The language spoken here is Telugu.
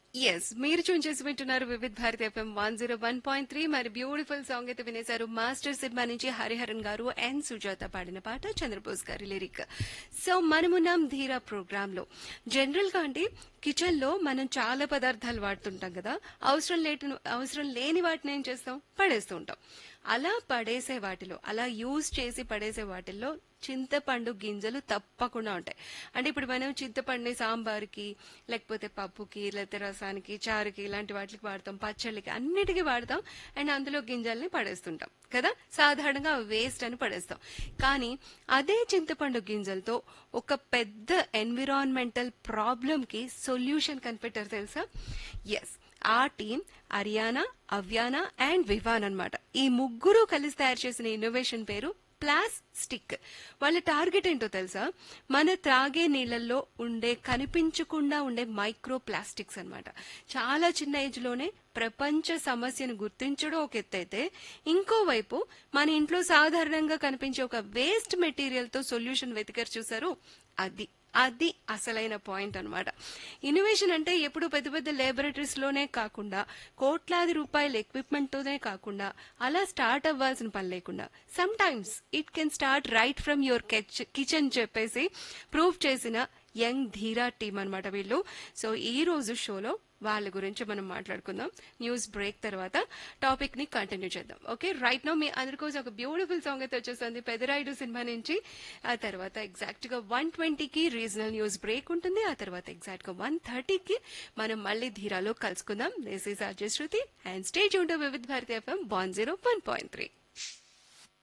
ఎస్ మీరు చూన్ చేసి వింటున్నారు Vividh Bharati FM one zero one point three మరి బ్యూటిఫుల్ సాంగ్ అయితే వినేశారు మాస్టర్ సినిమా నుంచి హరిహరన్ గారు అండ్ సుజాత పాడిన పాట చంద్రబోస్ గారి లిరిక్ సో మనమున్నాం ధీరా ప్రోగ్రామ్ లో జనరల్ గా అంటే కిచెన్ లో మనం చాలా పదార్థాలు వాడుతుంటాం కదా అవసరం లేని అవసరం లేని వాటిని ఏం చేస్తాం పడేస్తూ ఉంటాం అలా పడేసే వాటిలో అలా యూజ్ చేసి పడేసే వాటిల్లో చింతపండు గింజలు తప్పకుండా ఉంటాయి అంటే ఇప్పుడు మనం చింతపండుని సాంబార్కి లేకపోతే పప్పుకి లేకపోతే రసానికి చారుకి ఇలాంటి వాటికి వాడతాం పచ్చళ్ళకి అన్నిటికీ వాడతాం అండ్ అందులో గింజల్ని పడేస్తుంటాం కదా సాధారణంగా వేస్ట్ అని పడేస్తాం కానీ అదే చింతపండు గింజలతో ఒక పెద్ద ఎన్విరాన్మెంటల్ ప్రాబ్లంకి సొల్యూషన్ కనిపెట్టారు తెలుసా ఎస్ ఆ టీం అరియానా అవ్యానా అండ్ వివాన్ అన్నమాట ఈ ముగ్గురు కలిసి తయారు చేసిన ఇన్నోవేషన్ పేరు ప్లాస్టిక్ వాళ్ళ టార్గెట్ ఏంటో తెలుసా మన త్రాగే నీళ్ళల్లో ఉండే కనిపించకుండా ఉండే మైక్రో ప్లాస్టిక్స్ అన్నమాట చాలా చిన్న ఏజ్ లోనే ప్రపంచ సమస్యను గుర్తించడం ఒక ఎత్తు అయితే ఇంకోవైపు మన ఇంట్లో సాధారణంగా కనిపించే ఒక వేస్ట్ మెటీరియల్ తో సొల్యూషన్ వెతికారు చూసారు అది అది అసలైన పాయింట్ అన్నమాట ఇన్నోవేషన్ అంటే ఎప్పుడు పెద్ద పెద్ద లేబొరేటరీస్ లోనే కాకుండా కోట్లాది రూపాయల ఎక్విప్మెంట్ తోనే కాకుండా అలా స్టార్ట్ అవ్వాల్సిన పని లేకుండా sometimes it can start right from your kitchen చెప్పేసి ప్రూవ్ చేసిన యంగ్ ధీరా టీమ్ అన్నమాట వీళ్ళు సో ఈ రోజు షోలో వాళ్ళ గురించి మనం మాట్లాడుకుందాం న్యూస్ బ్రేక్ తర్వాత టాపిక్ ని కంటిన్యూ చేద్దాం ఓకే రైట్ నో మీ అందరి కోసం ఒక బ్యూటిఫుల్ సాంగ్ అయితే వచ్చేస్తుంది పెదరాయుడు సినిమా నుంచి ఆ తర్వాత ఎగ్జాక్ట్ గా వన్ ట్వంటీకి రీజనల్ న్యూస్ బ్రేక్ ఉంటుంది ఆ తర్వాత ఎగ్జాక్ట్ గా వన్ థర్టీకి మనం మళ్ళీ ధీరాలో కలుసుకుందాం this is Ajay Shruti and stage ఉంటూ Vividha Bharati FM one zero one point three